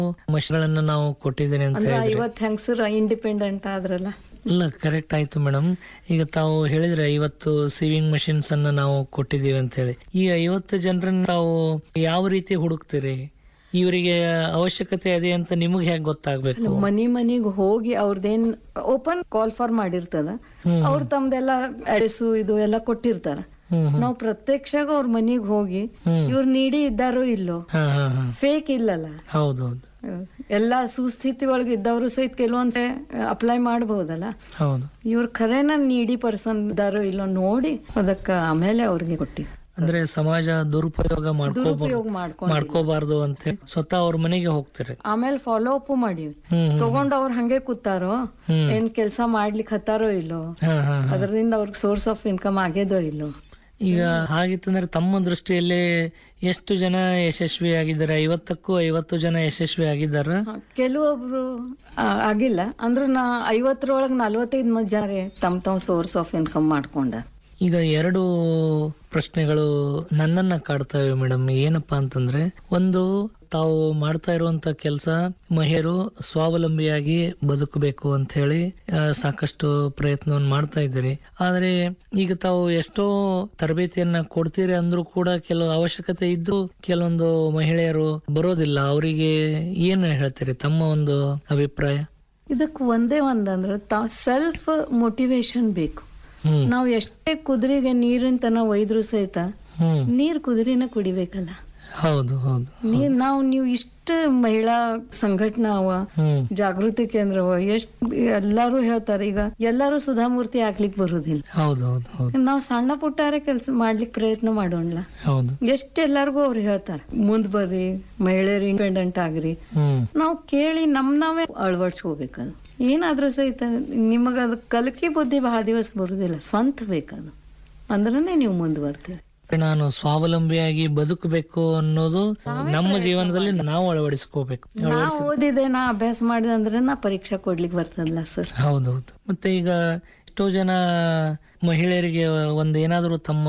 ಮಷಿನ್ಗಳನ್ನ ನಾವು ಕೊಟ್ಟಿದ್ದೇನೆ ಅಂತ ಅಂದ್ರೆ ಹೇಳಿದ್ರಿ ಐವತ್ ಹೆಂಗಸರು ಇಂಡಿಪೆಂಡೆಂಟ್ ಆದ್ರಲ್ಲ ಇಲ್ಲ ಕರೆಕ್ಟ್ ಆಯ್ತು ಮೇಡಮ್ ಈಗ ತಾವು ಹೇಳಿದ್ರೆ ಐವತ್ತು ಸಿವಿಂಗ್ ಮಷಿನ್ಸ್ ಅನ್ನ ನಾವು ಕೊಟ್ಟಿದ್ದೀವಿ ಅಂತ ಹೇಳಿ ಈ ಐವತ್ತು ಜನರನ್ನ ತಾವು ಯಾವ ರೀತಿ ಹುಡುಕ್ತೀರಿ ಇವರಿಗೆ ಅವಶ್ಯಕತೆ ಇದೆ ಅಂತ ನಿಮಗೆ ಹೇಗೆ ಗೊತ್ತಾಗ್ಬೇಕು ಮನಿ ಮನಿಗ್ ಹೋಗಿ ಅವ್ರದ್ದೇನ್ ಓಪನ್ ಕಾಲ್ ಫಾರ್ ಮಾಡಿರ್ತದ ಹ್ಮ್. ಅವ್ರ ತಮ್ದೆಲ್ಲ ಅಡ್ರೆಸ್ಸು ಇದು ಎಲ್ಲ ಕೊಟ್ಟಿರ್ತಾರ ಹ್ಮ್ ಹ್ಮ್. ನಾವ್ ಪ್ರತ್ಯಕ್ಷಾಗ ಅವ್ರ ಮನಿಗ್ ಹೋಗಿ ಹ್ಮ್. ಇವ್ರ ನೀಡಿ ಇದ್ದಾರೋ ಇಲ್ಲೋ ಹಾ ಹಾ ಹಾ ಫೇಕ್ ಇಲ್ಲಲ್ಲ ಹೌದೌದು ಎಲ್ಲಾ ಸುಸ್ಥಿತಿ ಒಳಗೆ ಇದ್ದವರು ಸಹಿತ ಕೆಲವೊಂದ್ಸೆ ಅಪ್ಲೈ ಮಾಡಬಹುದಲ್ಲ ಹೌದು ಇವ್ರ ಖರೇನ ನೀಡಿ ಪರ್ಸನ್ ಇದ್ದಾರೋ ಇಲ್ಲೋ ನೋಡಿ ಅದಕ್ಕ ಆಮೇಲೆ ಅವ್ರಿಗೆ ಕೊಟ್ಟಿ ಅಂದ್ರೆ ಸಮಾಜ ದುರುಪಯೋಗ ಮಾಡ್ಕೋಬಾರ್ದು ದುರುಪಯೋಗ ಮಾಡ್ಕೊಂಡು ಮಾಡ್ಕೋಬಾರ್ದು ಅಂತ ಹೇಳಿ ಸ್ವತಃ ಅವ್ರ ಮನೆಗೆ ಹೋಗ್ತೀರಿ ಆಮೇಲೆ ಫಾಲೋ ಅಪ್ ಮಾಡೀವಿ ಹ್ಮ್ ತಗೊಂಡ್ ಅವ್ರ ಹಂಗೆ ಕೂತಾರೋ ಹ್ಮ್. ಏನ್ ಕೆಲ್ಸ ಮಾಡ್ಲಿಕ್ಕೆ ಹತ್ತಾರೋ ಇಲ್ಲೋ ಹಾ ಹಾ ಹಾ. ಅದರಿಂದ ಅವ್ರಿಗೆ ಸೋರ್ಸ್ ಆಫ್ ಇನ್ಕಮ್ ಆಗೇದೋ ಇಲ್ಲೋ ಈಗ ಹಾಗಿತ್ತಂದ್ರೆ ತಮ್ಮ ದೃಷ್ಟಿಯಲ್ಲಿ ಎಷ್ಟು ಜನ ಯಶಸ್ವಿ ಆಗಿದ್ದಾರೆ ಐವತ್ತಕ್ಕೂ ಐವತ್ತು ಜನ ಯಶಸ್ವಿ ಆಗಿದ್ದಾರ ಹ, ಕೆಲವೊಬ್ರು ಆ, ಆಗಿಲ್ಲ ಅಂದ್ರ ನಾ ಐವತ್ತರೊಳಗ್ ನಲ್ವತ್ತೈದ್ ಮಂದಿ ಜನ ತಮ್ ತಮ್ ಸೋರ್ಸ್ ಆಫ್ ಇನ್ಕಮ್ ಮಾಡ್ಕೊಂಡ ಈಗ ಎರಡು ಪ್ರಶ್ನೆಗಳು ನನ್ನನ್ನ ಕಾಡ್ತವೆ ಮೇಡಮ್ ಏನಪ್ಪಾ ಅಂತಂದ್ರೆ ಒಂದು ತಾವು ಮಾಡ್ತಾ ಇರುವಂತ ಕೆಲಸ ಮಹಿಳೆಯರು ಸ್ವಾವಲಂಬಿಯಾಗಿ ಬದುಕಬೇಕು ಅಂತ ಹೇಳಿ ಆ, ಸಾಕಷ್ಟು ಪ್ರಯತ್ನವನ್ನು ಮಾಡ್ತಾ ಇದ್ದೀರಿ ಆದ್ರೆ ಈಗ ತಾವು ಎಷ್ಟೋ ತರಬೇತಿಯನ್ನ ಕೊಡ್ತೀರಿ ಅಂದ್ರೂ ಕೂಡ ಕೆಲವು ಅವಶ್ಯಕತೆ ಇದ್ದು ಕೆಲವೊಂದು ಮಹಿಳೆಯರು ಬರೋದಿಲ್ಲ ಅವರಿಗೆ ಏನು ಹೇಳ್ತೀರಿ ತಮ್ಮ ಒಂದು ಅಭಿಪ್ರಾಯ ಇದಕ್ ಒಂದೇ ಒಂದಂದ್ರ ತಾವ್ ಸೆಲ್ಫ್ ಮೋಟಿವೇಶನ್ ಬೇಕು ಹ್ಮ್ ನಾವ್ ಎಷ್ಟೇ ಕುದುರೆಗೆ ನೀರಿನ ತನ ಒಯ್ದ್ರು ಸಹಿತ ಹ್ಮ್ ನೀರ್ ಕುದುರೆನ ಕುಡಿಬೇಕಲ್ಲ ಹೌದು ಹೌದು ನೀರ್ ನಾವು ನೀವು ಇಷ್ಟ ಮಹಿಳಾ ಸಂಘಟನಾ ಅವ ಹ್ಮ್ ಜಾಗೃತಿ ಕೇಂದ್ರ ಅವ ಎಷ್ಟ್ ಎಲ್ಲಾರು ಹೇಳ್ತಾರೆ ಈಗ ಎಲ್ಲಾರು ಸುಧಾಮೂರ್ತಿ ಆಗ್ಲಿಕ್ ಬರುದಿಲ್ಲ ಹೌದು ಹೌದು ಹೌದು ನಾವ್ ಸಣ್ಣ ಪುಟ್ಟಾರೆ ಕೆಲಸ ಮಾಡ್ಲಿಕ್ ಪ್ರಯತ್ನ ಮಾಡೋಣ ಹೌದು ಎಷ್ಟ್ ಎಲ್ಲಾರ್ಗು ಅವ್ರು ಹೇಳ್ತಾರೆ ಮುಂದ್ ಬರ್ರಿ ಮಹಿಳೆಯರು ಇಂಡಿಪೆಂಡೆಂಟ್ ಆಗ್ರಿ ಹ್ಮ್ ನಾವು ಕೇಳಿ ನಮ್ ನಾವೇ ಅಳವಡಿಸ್ಕೋಬೇಕದು ಏನಾದ್ರೂ ಸಹಿತ ನಿಮಗ ಅದು ಕಲಕಿ ಬುದ್ಧಿ ಬಹಳ ದಿವಸ ಬರುದಿಲ್ಲ ಸ್ವಂತ ಬೇಕದು ಅಂದ್ರನೇ ನೀವು ಮುಂದುವರ್ತೀರಿ ನಾನು ಸ್ವಾವಲಂಬಿಯಾಗಿ ಬದುಕಬೇಕು ಅನ್ನೋದು ನಮ್ಮ ಜೀವನದಲ್ಲಿ ನಾವು ಅಳವಡಿಸ್ಕೋಬೇಕು ನಾ ಓದಿದೆ ನಾ ಅಭ್ಯಾಸ ಮಾಡಿದೆ ಅಂದ್ರೆ ನಾ ಪರೀಕ್ಷೆ ಕೊಡ್ಲಿಕ್ಕೆ ಬರ್ತದಲ್ಲ ಸರ್ ಹೌದೌದು ಮತ್ತೆ ಈಗ ಎಷ್ಟೋ ಜನ ಮಹಿಳೆಯರಿಗೆ ಒಂದು ಏನಾದರೂ ತಮ್ಮ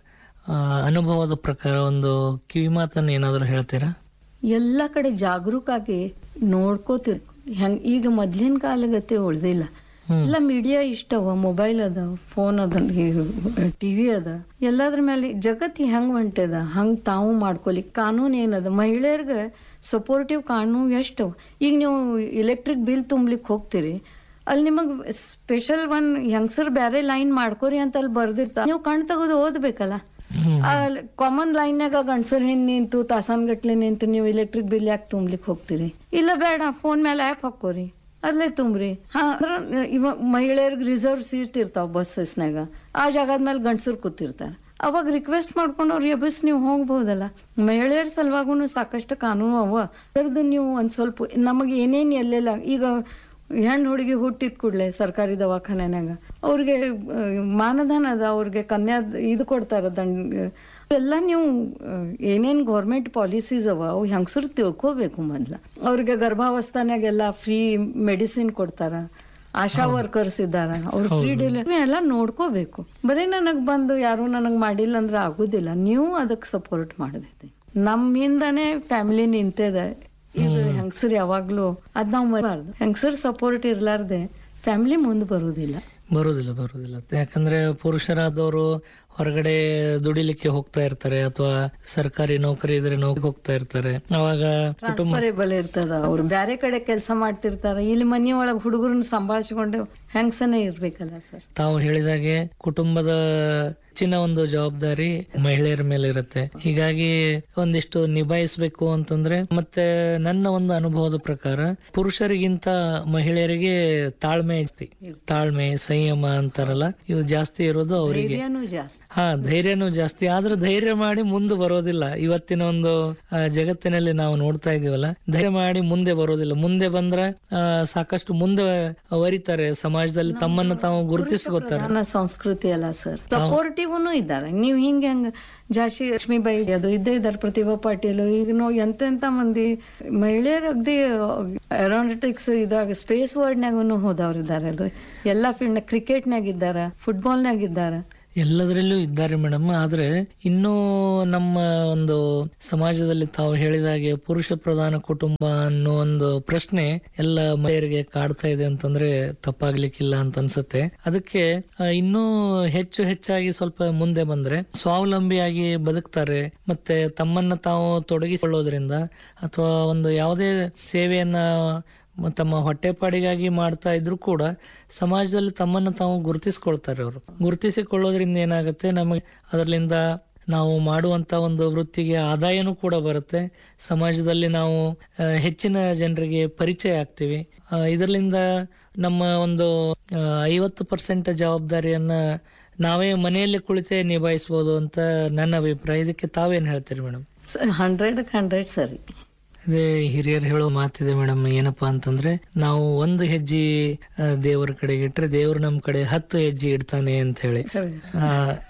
ಆ, ಅನುಭವದ ಪ್ರಕಾರ ಒಂದು ಕಿವಿ ಮಾತನ್ನು ಏನಾದರೂ ಹೇಳ್ತೀರಾ ಎಲ್ಲ ಕಡೆ ಜಾಗರೂಕ ಆಗಿ ನೋಡ್ಕೋತಿರ್ ಹೆಂಗ್ ಈಗ ಮೊದ್ಲಿನ ಕಾಲಗತೆ ಉಳ್ದಿಲ್ಲ ಹ್ಮ್. ಎಲ್ಲ ಮೀಡಿಯಾ ಇಷ್ಟವ ಮೊಬೈಲ್ ಅದ ಫೋನ್ ಅದ ಟಿವಿ ಅದ ಎಲ್ಲದ್ರ ಮೇಲೆ ಜಗತ್ತು ಹೆಂಗ್ ಹೊಂಟದ ಹಂಗ್ ತಾವು ಮಾಡ್ಕೊಲಿಕ್ ಕಾನೂನ್ ಏನದ ಮಹಿಳೆಯರ್ಗ ಸಪೋರ್ಟಿವ್ ಕಾನೂನು ಎಷ್ಟವ ಈಗ ನೀವು ಇಲೆಕ್ಟ್ರಿಕ್ ಬಿಲ್ ತುಂಬ್ಲಿಕ್ ಹೋಗ್ತೀರಿ ಅಲ್ಲಿ ನಿಮಗ್ ಸ್ಪೆಷಲ್ ಒನ್ ಹೆಂಗಸರ್ ಬ್ಯಾರೆ ಲೈನ್ ಮಾಡ್ಕೋರಿ ಅಂತ ಅಲ್ಲಿ ಬರ್ದಿರ್ತಾರ ನೀವು ಕಣ್ ತೆಗೆದು ಓದ್ಬೇಕಲ್ಲ ಹ್ಮ್ ಕಾಮನ್ ಲೈನ್ಯಾಗ ಗಂಡಸರ್ ಹಿಂದ್ ನಿಂತು ತಾಸನ್ಗಟ್ಲೆ ನಿಂತು ನೀವು ಇಲೆಕ್ಟ್ರಿಕ್ ಬಿಲ್ ಯಾಕೆ ತುಂಬ್ಲಿಕ್ ಹೋಗ್ತೀರಿ ಇಲ್ಲ ಬೇಡ ಫೋನ್ ಮೇಲೆ ಆ್ಯಪ್ ಹಾಕೋರಿ ಅಲ್ಲೇ ತುಂಬ್ರಿ ಹಾ ಅಂದ್ರ ಇವ ಮಹಿಳೆಯರ್ಗ್ ರಿಸರ್ವ್ ಸೀಟ್ ಇರ್ತಾವ ಬಸ್ಸಸ್ನಾಗ ಆ ಜಾಗದ ಮೇಲೆ ಗಂಡಸರು ಕೂತಿರ್ತಾರ ಅವಾಗ ರಿಕ್ವೆಸ್ಟ್ ಮಾಡ್ಕೊಂಡು ಅವ್ರು ಎಬ್ಬಸ್ ನೀವು ಹೋಗ್ಬಹುದಲ್ಲ ಮಹಿಳೆಯರ ಸಲುವಾಗೂ ಸಾಕಷ್ಟು ಕಾನೂನು ಅವ ಅದ್ರದ್ದು ನೀವು ಒಂದ್ ಸ್ವಲ್ಪ ನಮಗೆ ಏನೇನ್ ಎಲ್ಲೆಲ್ಲ ಈಗ ಹೆಣ್ಣು ಹುಡುಗಿ ಹುಟ್ಟಿದ ಕೂಡಲೇ ಸರ್ಕಾರಿ ದವಾಖಾನೆನಾಗ ಅವ್ರಿಗೆ ಆ, ಮಾನಧನ ಅದ ಅವ್ರಿಗೆ ಕನ್ಯಾ ಇದು ಕೊಡ್ತಾರ ದಂಡ ಎಲ್ಲ ನೀವು ಆ, ಏನೇನ್ ಗೌರ್ಮೆಂಟ್ ಪಾಲಿಸೀಸ್ ಅವ ಅವು ಹೆಂಗಸರು ತಿಳ್ಕೋಬೇಕು ಮೊದ್ಲ ಅವ್ರಿಗೆ ಗರ್ಭಾವಸ್ಥಾನಾಗೆಲ್ಲ ಫ್ರೀ ಮೆಡಿಸಿನ್ ಕೊಡ್ತಾರ ಆಶಾ ವರ್ಕರ್ಸ್ ಇದ್ದಾರ ಅವ್ರು ಫ್ರೀ ಡೆಲಿವರಿ ಎಲ್ಲ ನೋಡ್ಕೋಬೇಕು ಬರೀ ನನಗ್ ಬಂದು ಯಾರು ನನಗ್ ಮಾಡಿಲ್ಲ ಅಂದ್ರೆ ಆಗುದಿಲ್ಲ ನೀವು ಅದಕ್ಕೆ ಸಪೋರ್ಟ್ ಮಾಡಬೇಕು ನಮ್ಮಿಂದನೇ ಫ್ಯಾಮಿಲಿ ನಿಂತದ ಇದು ಹೆಂಗಸರು ಯಾವಾಗ್ಲೂ ಅದ್ ನಾವ್ ಮರಬಾರ್ದು ಹೆಂಗಸರ್ ಸಪೋರ್ಟ್ ಇರ್ಲಾರ್ದೆ ಫ್ಯಾಮಿಲಿ ಮುಂದೆ ಬರುದಿಲ್ಲ ಬರುದಿಲ್ಲ ಬರುದಿಲ್ಲ ಯಾಕಂದ್ರೆ ಪುರುಷರಾದವರು ಹೊರಗಡೆ ದುಡಿಲಿಕ್ಕೆ ಹೋಗ್ತಾ ಇರ್ತಾರೆ ಅಥವಾ ಸರ್ಕಾರಿ ನೌಕರಿ ಇದ್ರೆ ನೌಕರಿ ಹೋಗ್ತಾ ಇರ್ತಾರೆ ಅವಾಗ ಟ್ರಾನ್ಸ್ಫರೇಬಲ್ ಇರ್ತದ ಅವ್ರು ಬ್ಯಾರೆ ಕಡೆ ಕೆಲಸ ಮಾಡ್ತಿರ್ತಾರ ಇಲ್ಲಿ ಮನಿ ಒಳಗ್ ಹುಡುಗರನ್ನ ಸಂಭಾಳಿಸ್ಕೊಂಡು ಹೆಂಗಸನೇ ಇರ್ಬೇಕಲ್ಲ ಸರ್ ತಾವು ಹೇಳಿದಾಗೆ ಕುಟುಂಬದ ಹೆಚ್ಚಿನ ಒಂದು ಜವಾಬ್ದಾರಿ ಮಹಿಳೆಯರ ಮೇಲೆ ಇರುತ್ತೆ ಹೀಗಾಗಿ ಒಂದಿಷ್ಟು ನಿಭಾಯಿಸಬೇಕು ಅಂತಂದ್ರೆ ಮತ್ತೆ ನನ್ನ ಒಂದು ಅನುಭವದ ಪ್ರಕಾರ ಪುರುಷರಿಗಿಂತ ಮಹಿಳೆಯರಿಗೆ ತಾಳ್ಮೆ ಜಾಸ್ತಿ ತಾಳ್ಮೆ ಸಂಯಮ ಅಂತಾರಲ್ಲ ಇದು ಜಾಸ್ತಿ ಇರೋದು ಅವರಿಗೆ ಧೈರ್ಯನೂ ಜಾಸ್ತಿ ಹಾ ಧೈರ್ಯನೂ ಜಾಸ್ತಿ ಆದ್ರೆ ಧೈರ್ಯ ಮಾಡಿ ಮುಂದೆ ಬರೋದಿಲ್ಲ ಇವತ್ತಿನ ಒಂದು ಆ, ಜಗತ್ತಿನಲ್ಲಿ ನಾವು ನೋಡ್ತಾ ಇದೀವಲ್ಲ ಧೈರ್ಯ ಮಾಡಿ ಮುಂದೆ ಬರೋದಿಲ್ಲ ಮುಂದೆ ಬಂದ್ರೆ ಆ, ಸಾಕಷ್ಟು ಮುಂದೆ ವರಿತಾರೆ ಸಮಾಜದಲ್ಲಿ ತಮ್ಮನ್ನು ತಾವು ಗುರುತಿಸ್ಕೋತಾರೆ ಪ್ರಧಾನ ಸಂಸ್ಕೃತಿ ಅಲ್ಲ ಸರ್ ಸಪೋರ್ಟಿವ್ನು ಇದ್ದಾರೆ ನೀವ್ ಹಿಂಗೆ ಹಂಗ ಜಾಸ್ತಿ ಲಕ್ಷ್ಮೀಬಾಯಿ ಅದು ಇದ್ದೇ ಇದ್ದಾರೆ ಪ್ರತಿಭಾ ಪಾಟೀಲ್ ಈಗ ನಾವು ಎಂತೆಂತ ಮಂದಿ ಮಹಿಳೆಯರು ಅಗ್ದಿ ಏರೋನಾಟಿಕ್ಸ್ ಇದ್ರಾಗ ಸ್ಪೇಸ್ ವರ್ಡ್ನಾಗೂ ಹೋದವ್ರು ಇದ್ದಾರೆ ಅದು ಎಲ್ಲಾ ಫೀಲ್ಡ್ ಕ್ರಿಕೆಟ್ನಾಗ ಇದ್ದಾರ ಫುಟ್ಬಾಲ್ನಾಗ ಇದ್ದಾರ ಎಲ್ಲದರಲ್ಲೂ ಇದ್ದಾರೆ ಮೇಡಮ್ ಆದ್ರೆ ಇನ್ನೂ ನಮ್ಮ ಒಂದು ಸಮಾಜದಲ್ಲಿ ತಾವು ಹೇಳಿದಾಗೆ ಪುರುಷ ಪ್ರಧಾನ ಕುಟುಂಬ ಅನ್ನೋ ಒಂದು ಪ್ರಶ್ನೆ ಎಲ್ಲ ಮಹಿಳೆಯರಿಗೆ ಕಾಡ್ತಾ ಇದೆ ಅಂತಂದ್ರೆ ತಪ್ಪಾಗ್ಲಿಕ್ಕಿಲ್ಲ ಅಂತ ಅನ್ಸುತ್ತೆ ಅದಕ್ಕೆ ಆ, ಇನ್ನೂ ಹೆಚ್ಚು ಹೆಚ್ಚಾಗಿ ಸ್ವಲ್ಪ ಮುಂದೆ ಬಂದ್ರೆ ಸ್ವಾವಲಂಬಿಯಾಗಿ ಬದುಕ್ತಾರೆ ಮತ್ತೆ ತಮ್ಮನ್ನ ತಾವು ತೊಡಗಿಸಿಕೊಳ್ಳೋದ್ರಿಂದ ಅಥವಾ ಒಂದು ಯಾವುದೇ ಸೇವೆಯನ್ನ ಮ- ತಮ್ಮ ಹೊಟ್ಟೆಪಾಡಿಗಾಗಿ ಮಾಡ್ತಾ ಇದ್ರು ಕೂಡ ಸಮಾಜದಲ್ಲಿ ತಮ್ಮನ್ನು ತಾವು ಗುರುತಿಸ್ಕೊಳ್ತಾರೆ ಅವರು ಗುರುತಿಸಿಕೊಳ್ಳೋದ್ರಿಂದ ಏನಾಗುತ್ತೆ ನಮಗೆ ಅದರಿಂದ ನಾವು ಮಾಡುವಂತ ಒಂದು ವೃತ್ತಿಗೆ ಆದಾಯನೂ ಕೂಡ ಬರುತ್ತೆ ಸಮಾಜದಲ್ಲಿ ನಾವು ಆ, ಹೆಚ್ಚಿನ ಜನರಿಗೆ ಪರಿಚಯ ಆಗ್ತೀವಿ ಆ, ಇದರಿಂದ ನಮ್ಮ ಒಂದು ಐವತ್ತು ಪರ್ಸೆಂಟ್ ಜವಾಬ್ದಾರಿಯನ್ನ ನಾವೇ ಮನೆಯಲ್ಲಿ ಕುಳಿತೇ ನಿಭಾಯಿಸಬಹುದು ಅಂತ ನನ್ನ ಅಭಿಪ್ರಾಯ ಇದಕ್ಕೆ ತಾವೇನ್ ಹೇಳ್ತೀರಿ ಮೇಡಮ್ ಹಂಡ್ರೆಡ್ ಹಂಡ್ರೆಡ್ ಸರಿ ಅದೇ ಹಿರಿಯರು ಹೇಳೋ ಮಾತಿದೆ ಮೇಡಮ್ ಏನಪ್ಪಾ ಅಂತಂದ್ರೆ ನಾವು ಒಂದು ಹೆಜ್ಜೆ ಆ, ದೇವರ ಕಡೆಗೆ ಇಟ್ರೆ ದೇವ್ರು ನಮ್ ಕಡೆ ಹತ್ತು ಹೆಜ್ಜೆ ಇಡ್ತಾನೆ ಅಂತ ಹೇಳಿ ಆ,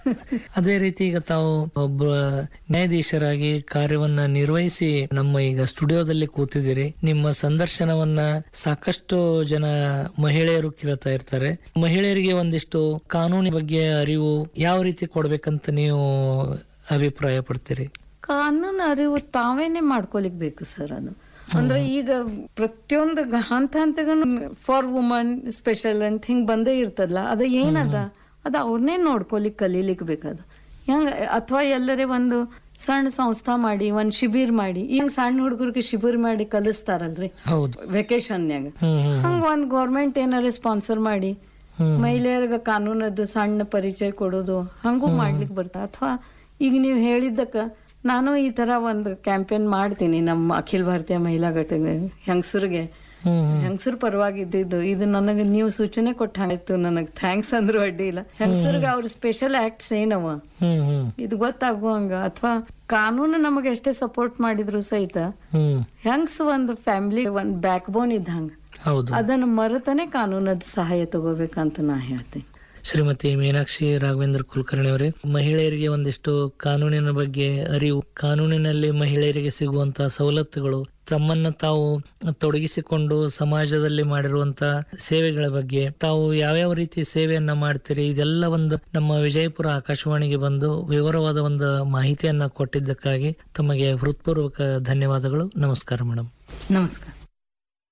ಅದೇ ರೀತಿ ಈಗ ತಾವು ಒಬ್ಬ ನ್ಯಾಯಾಧೀಶರಾಗಿ ಕಾರ್ಯವನ್ನ ನಿರ್ವಹಿಸಿ ನಮ್ಮ ಈಗ ಸ್ಟುಡಿಯೋದಲ್ಲಿ ಕೂತಿದ್ದೀರಿ ನಿಮ್ಮ ಸಂದರ್ಶನವನ್ನ ಸಾಕಷ್ಟು ಜನ ಮಹಿಳೆಯರು ಕೇಳ್ತಾ ಇರ್ತಾರೆ ಮಹಿಳೆಯರಿಗೆ ಒಂದಿಷ್ಟು ಕಾನೂನಿನ ಬಗ್ಗೆ ಅರಿವು ಯಾವ ರೀತಿ ಕೊಡ್ಬೇಕಂತ ನೀವು ಅಭಿಪ್ರಾಯ ಪಡ್ತೀರಿ ಕಾನೂನು ಅರಿವು ತಾವೇನೆ ಮಾಡ್ಕೊಲಿಕ್ ಬೇಕು ಸರ್ ಅದು ಅಂದ್ರೆ ಈಗ ಪ್ರತಿಯೊಂದು ಗ- ಹಂತ ಹಂತಗೂ ಫಾರ್ ವುಮನ್ ಸ್ಪೆಷಲ್ ಅಂತ ಹಿಂಗ್ ಬಂದೇ ಇರ್ತದಲ್ಲ ಅದ ಏನದ ಅದ ಅವ್ರನ್ನೇ ನೋಡ್ಕೊಲಿಕ್ ಕಲೀಲಿಕ್ ಬೇಕದ ಹೆಂಗ ಅಥವಾ ಎಲ್ಲರೇ ಒಂದು ಸಣ್ಣ ಸಂಸ್ಥಾ ಮಾಡಿ ಒಂದ್ ಶಿಬಿರ್ ಮಾಡಿ ಈಗ ಸಣ್ಣ ಹುಡುಗರಿಗೆ ಶಿಬಿರ್ ಮಾಡಿ ಕಲಿಸ್ತಾರಲ್ರಿ ಹೌದು ವೆಕೇಶನ್ಯಾಗ ಹ್ಮ್ ಹ್ಮ್ ಹಂಗ ಒಂದ್ ಗೌರ್ಮೆಂಟ್ ಏನಾರ ಸ್ಪಾನ್ಸರ್ ಮಾಡಿ ಹ್ಮ್. ಮಹಿಳೆಯರಿಗೆ ಕಾನೂನದ್ದು ಸಣ್ಣ ಪರಿಚಯ ಕೊಡೋದು ಹಂಗೂ ಮಾಡ್ಲಿಕ್ಕೆ ಬರ್ತಾ ಅಥವಾ ಈಗ ನೀವು ಹೇಳಿದ್ದಕ್ಕ ನಾನು ಈ ತರ ಒಂದು ಕ್ಯಾಂಪೇನ್ ಮಾಡ್ತೀನಿ ನಮ್ಮ ಅಖಿಲ ಭಾರತೀಯ ಮಹಿಳಾ ಘಟಕ ಹೆಂಗಸರಿಗೆ ಹ್ಮ್ ಹ್ಮ್ ಹೆಂಗಸರ ಪರವಾಗಿ ಇದ್ದಿದ್ದು ಇದು ನನಗೆ ನೀವು ಸೂಚನೆ ಕೊಟ್ಟ ಹಾಗಾಯ್ತು ನನಗೆ ಥ್ಯಾಂಕ್ಸ್ ಅಂದ್ರೂ ಅಡ್ಡಿ ಇಲ್ಲ ಹೆಂಗಸರಿಗೆ ಅವ್ರ ಸ್ಪೆಷಲ್ ಆಕ್ಟ್ಸ್ ಏನವ ಹ್ಮ್ ಹ್ಮ್ ಇದು ಗೊತ್ತಾಗುವಂಗ ಅಥವಾ ಕಾನೂನು ನಮಗೆ ಎಷ್ಟೇ ಸಪೋರ್ಟ್ ಮಾಡಿದ್ರು ಸಹಿತ ಹ್ಮ್ ಹೆಂಗ್ಸ್ ಒಂದು ಫ್ಯಾಮಿಲಿ ಒಂದು ಬ್ಯಾಕ್ ಬೋನ್ ಇದ್ದಂಗ ಹೌದು ಅದನ್ನು ಮರೆತನೆ ಕಾನೂನದ ಸಹಾಯ ತಗೋಬೇಕಂತ ನಾ ಹೇಳ್ತೀನಿ ಶ್ರೀಮತಿ ಮೀನಾಕ್ಷಿ ರಾಘವೇಂದ್ರ ಕುಲಕರ್ಣಿ ಅವರೇ ಮಹಿಳೆಯರಿಗೆ ಒಂದಿಷ್ಟು ಕಾನೂನಿನ ಬಗ್ಗೆ ಅರಿವು ಕಾನೂನಿನಲ್ಲಿ ಮಹಿಳೆಯರಿಗೆ ಸಿಗುವಂತಹ ಸವಲತ್ತುಗಳು ತಮ್ಮನ್ನ ತಾವು ತೊಡಗಿಸಿಕೊಂಡು ಸಮಾಜದಲ್ಲಿ ಮಾಡಿರುವಂತ ಸೇವೆಗಳ ಬಗ್ಗೆ ತಾವು ಯಾವ್ಯಾವ ರೀತಿ ಸೇವೆಯನ್ನ ಮಾಡ್ತೀರಿ ಇದೆಲ್ಲ ಒಂದು ನಮ್ಮ ವಿಜಯಪುರ ಆಕಾಶವಾಣಿಗೆ ಬಂದು ವಿವರವಾದ ಒಂದು ಮಾಹಿತಿಯನ್ನ ಕೊಟ್ಟಿದ್ದಕ್ಕಾಗಿ ತಮಗೆ ಹೃತ್ಪೂರ್ವಕ ಧನ್ಯವಾದಗಳು ನಮಸ್ಕಾರ ಮೇಡಮ್ ನಮಸ್ಕಾರ